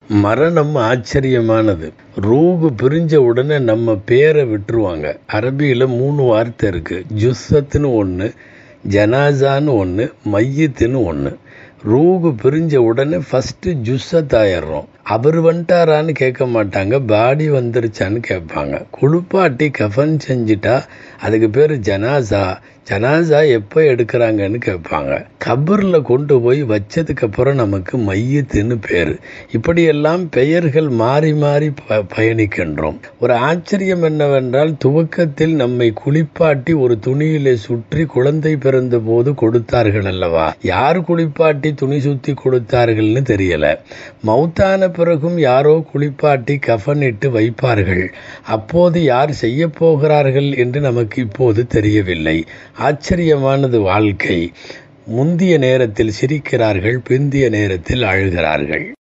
மரணம் ஆச்சரியமானது ரூகு பிரிஞ்ச உடனே நம்ம பேரை விட்டுருவாங்க அரபியில் மூணு வார்த்தை இருக்கு ஜுஸ்ஸத்துன்னு ஒன்று ஜனாசான்னு ஒன்று மையத்துன்னு ஒன்று ரூகு பிரிஞ்ச உடனே ஃபஸ்ட்டு ஜுஸ்ஸத் ஆயிடுறோம் அவர் வந்துட்டாரான்னு கேட்க மாட்டாங்க பாடி வந்துருச்சான்னு கேட்பாங்க குளிப்பாட்டி கஃபன் செஞ்சிட்டா அதுக்கு பேர் ஜனாசா ஜனாசா எப்போ எடுக்கிறாங்கன்னு கேட்பாங்க கபரில் கொண்டு போய் வச்சதுக்கப்புறம் நமக்கு மையத்துன்னு பேர் இப்படியெல்லாம் பெயர்கள் மாறி மாறி ப பயணிக்கின்றோம் ஒரு ஆச்சரியம் என்னவென்றால் துவக்கத்தில் நம்மை குளிப்பாட்டி ஒரு துணியிலே சுற்றி குழந்தை பிறந்த போது கொடுத்தார்கள் அல்லவா யார் குளிப்பாட்டி துணி சுத்தி கொடுத்தார்கள்னு தெரியல மௌத்தான பிறகும் யாரோ குளிப்பாட்டி கஃனிட்டு வைப்பார்கள் அப்போது யார் செய்ய போகிறார்கள் என்று நமக்கு இப்போது தெரியவில்லை ஆச்சரியமானது வாழ்க்கை முந்திய நேரத்தில் சிரிக்கிறார்கள் பிந்திய நேரத்தில் அழுகிறார்கள்